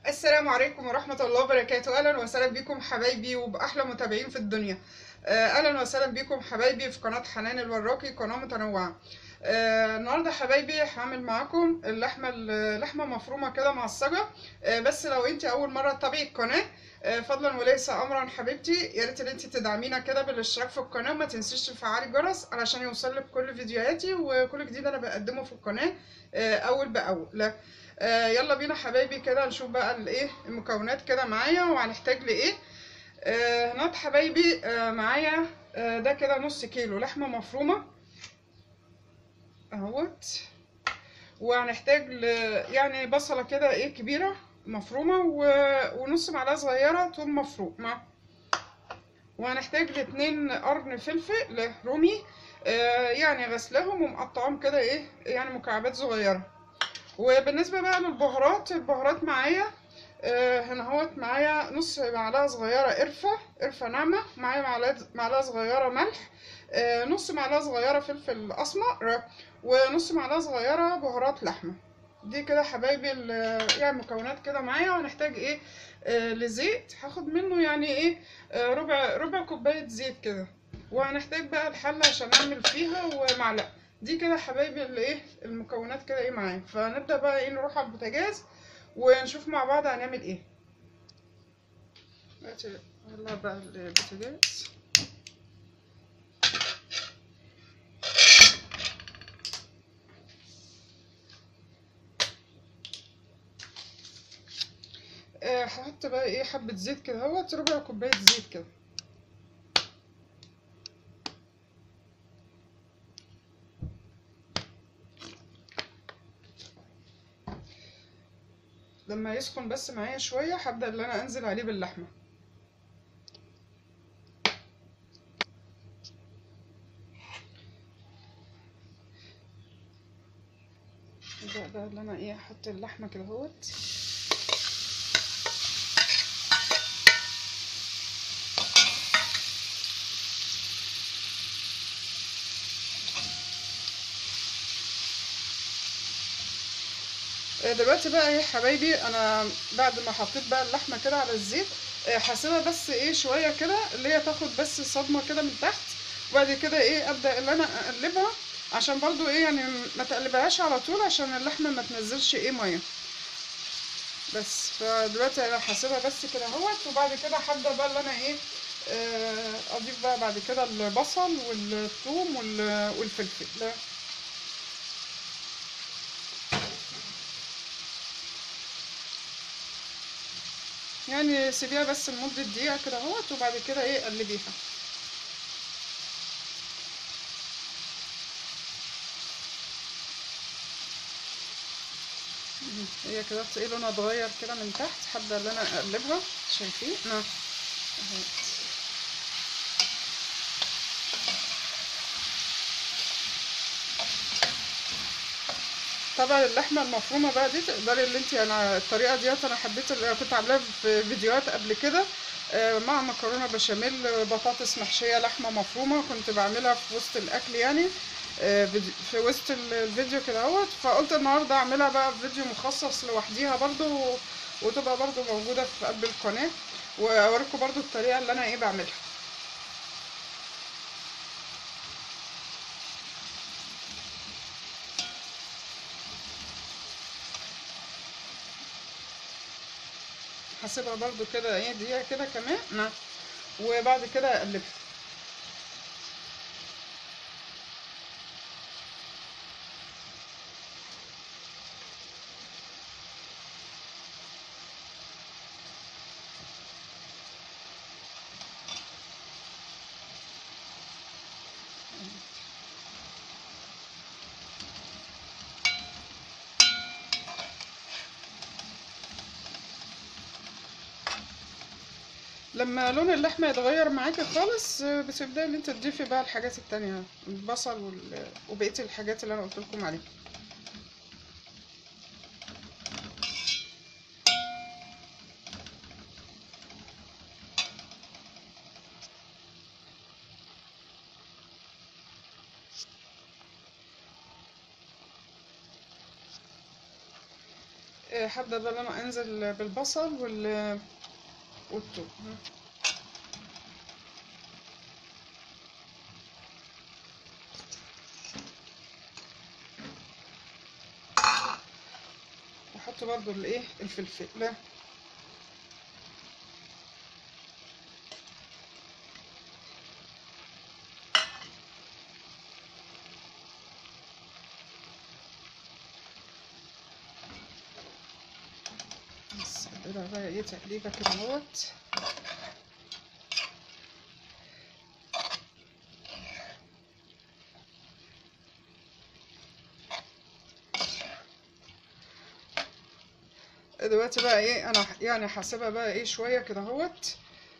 السلام عليكم ورحمة الله وبركاته أهلا وسهلا بكم حبايبي وبأحلى متابعين في الدنيا آه، أهلا وسهلا بكم حبايبي في قناة حنان الوراقي قناة متنوعة آه، النهاردة حبايبي هعمل معاكم اللحمة اللحمة مفرومة كده معصجة آه، بس لو انت أول مرة تتابعي القناة آه، فضلا وليس أمرا حبيبتي يا ريت ان انت تدعمينا كده بالاشتراك في القناة وما تنسيش تفعلي الجرس علشان يوصلك كل فيديوهاتي وكل جديد أنا بقدمه في القناة آه، أول بأول لا آه يلا بينا حبايبي كده نشوف بقى الايه المكونات كده معايا وهنحتاج لايه آه هنات حبايبي آه معايا آه ده كده نص كيلو لحمه مفرومه اهوت وهنحتاج ل... يعني بصله كده ايه كبيره مفرومه و... ونص معلقه صغيره ثوم مفروم مع وهنحتاج لاتنين قرن فلفل رومي آه يعني غسلهم ومقطعهم كده ايه يعني مكعبات صغيره وبالنسبة بقى للبهارات البهارات معايا آه هنا اهوت معايا نص معلقة صغيرة قرفة قرفة ناعمة معايا معلقة معلقة صغيرة ملح آه نص معلقة صغيرة فلفل أسمر ونص معلقة صغيرة بهارات لحمة دي كده حبايبي يعني مكونات كده معايا وهنحتاج ايه آه لزيت هاخد منه يعني ايه آه ربع ربع كوباية زيت كده وهنحتاج بقى الحلة عشان نعمل فيها ومعلقة دي كده حبايبي الايه المكونات كده ايه معايا فنبدا بقى ايه نروح على البوتاجاز ونشوف مع بعض هنعمل ايه هلا بقى البوتاجاز آه هحط بقى ايه حبه زيت كده اهوت ربع كوبايه زيت كده لما يسخن بس معايا شويه هبدا ان انا انزل عليه باللحمه ابدا بقى ان انا ايه احط اللحمه كده اهوت دلوقتي بقى ايه حبايبي انا بعد ما حطيت بقى اللحمه كده على الزيت هسيبها بس ايه شويه كده اللي هي تاخد بس صدمه كده من تحت وبعد كده ايه ابدا ان انا اقلبها عشان برضو ايه يعني ما تقلبهاش على طول عشان اللحمه ما تنزلش ايه ميه بس فدلوقتي انا هسيبها بس كده اهوت وبعد كده هبدا بقى اللي انا ايه اضيف بقى بعد كده البصل والثوم والفلفل لا يعني سيبيها بس لمدة دقيقة كده اهوت وبعد كده ايه قلبيها هي كده ايه لونها اتغير كده من تحت هبدأ ان انا اقلبها شايفين اهو طبعا اللحمه المفرومه بقى دي تقدري اللي انت انا الطريقه ديت انا حبيت اللي كنت عاملاها في فيديوهات قبل كده مع مكرونه بشاميل بطاطس محشيه لحمه مفرومه كنت بعملها في وسط الاكل يعني في وسط الفيديو كده اهوت فقلت النهارده اعملها بقى فيديو مخصص لوحديها برضو وتبقى برضو موجوده في قلب القناه واوريكم برضو الطريقه اللي انا ايه بعملها هسيبها برضو كده ايه دقيقة كده كمان نعم وبعد كده اقلبها لما لون اللحمه يتغير معاكي خالص بتبداي ان انت تضيفي بقى الحاجات التانية البصل وال... وبقيه الحاجات اللي انا قلت لكم عليها آه، هبدأ بقى انا انزل بالبصل وال والثوم واحط برضو الايه الفلفل لا بس اقدر بقى ايه تقليبه كده اهوت دلوقتي بقى ايه انا يعني هسيبها بقى ايه شويه كده اهوت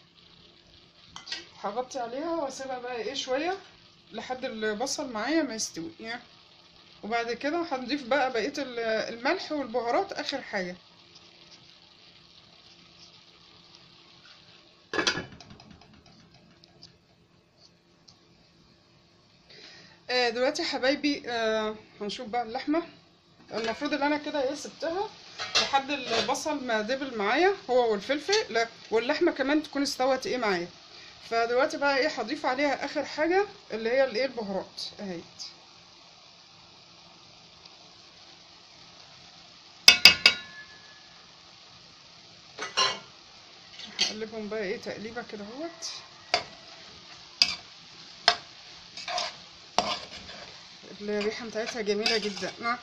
هغطي عليها واسيبها بقى ايه شويه لحد البصل معايا ما يستوي يعني وبعد كده هنضيف بقى بقيه ال- الملح والبهارات اخر حاجه آه، دلوقتي يا حبايبي آه، هنشوف بقى اللحمه المفروض ان انا كده ايه سبتها لحد البصل ما دبل معايا هو والفلفل لا واللحمه كمان تكون استوت ايه معايا فدلوقتي بقى ايه هضيف عليها اخر حاجه اللي هي الايه البهارات اهيت هقلبهم بقى ايه تقليبه كده اهوت الريحه بتاعتها جميله جدا نعم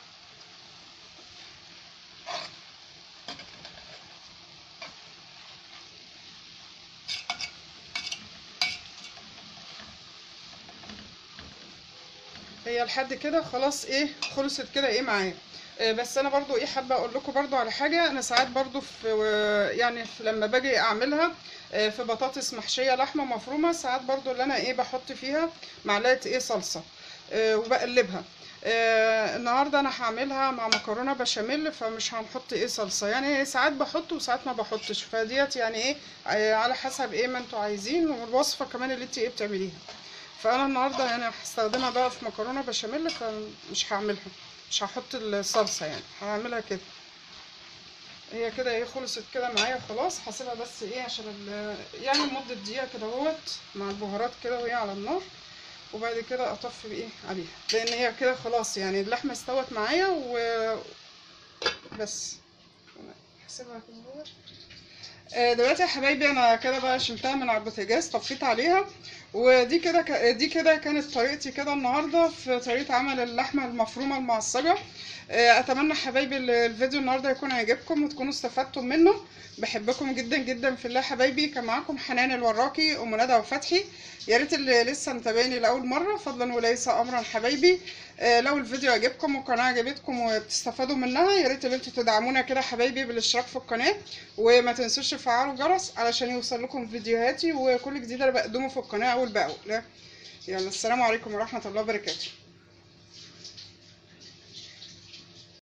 هي لحد كده خلاص ايه خلصت كده ايه معايا آه، بس انا برضو ايه حابه اقول لكم برضو على حاجه انا ساعات برضو في يعني في لما باجي اعملها آه، في بطاطس محشيه لحمه مفرومه ساعات برضو اللي انا ايه بحط فيها معلقه ايه صلصه آه، وبقلبها آه، النهارده انا هعملها مع مكرونه بشاميل فمش هنحط ايه صلصه يعني ساعات بحط وساعات ما بحطش فديت يعني ايه آه، على حسب ايه ما انتوا عايزين والوصفه كمان اللي انت ايه بتعمليها فانا النهارده يعني هستخدمها بقى في مكرونه بشاميل فمش هعملها مش هحط الصلصه يعني هعملها كده هي كده ايه خلصت كده معايا خلاص هسيبها بس ايه عشان ال- يعني لمده دقيقه كده اهوت مع البهارات كده وهي على النار وبعد كده اطفي بايه عليها لان هي كده خلاص يعني اللحمه استوت معايا و بس هسيبها كده اهوت آه، دلوقتي يا حبايبي انا كده بقى شلتها من على البوتاجاز طفيت عليها ودي كده ك- دي كده كانت طريقتي كده النهارده في طريقه عمل اللحمه المفرومه المعصجه آه، اتمنى حبايبي ال- الفيديو النهارده يكون عجبكم وتكونوا استفدتم منه بحبكم جدا جدا في الله حبايبي كان معاكم حنان الوراقي ام ندى وفتحي يا ريت اللي لسه متابعني لاول مره فضلا وليس امرا حبايبي آه، لو الفيديو عجبكم والقناه عجبتكم وبتستفادوا منها يا ريت ان انتوا تدعمونا كده حبايبي بالاشتراك في القناه وما تنسوش تفعلوا الجرس علشان يوصل لكم فيديوهاتي وكل جديد انا بقدمه في القناه اول باول يلا السلام عليكم ورحمه الله وبركاته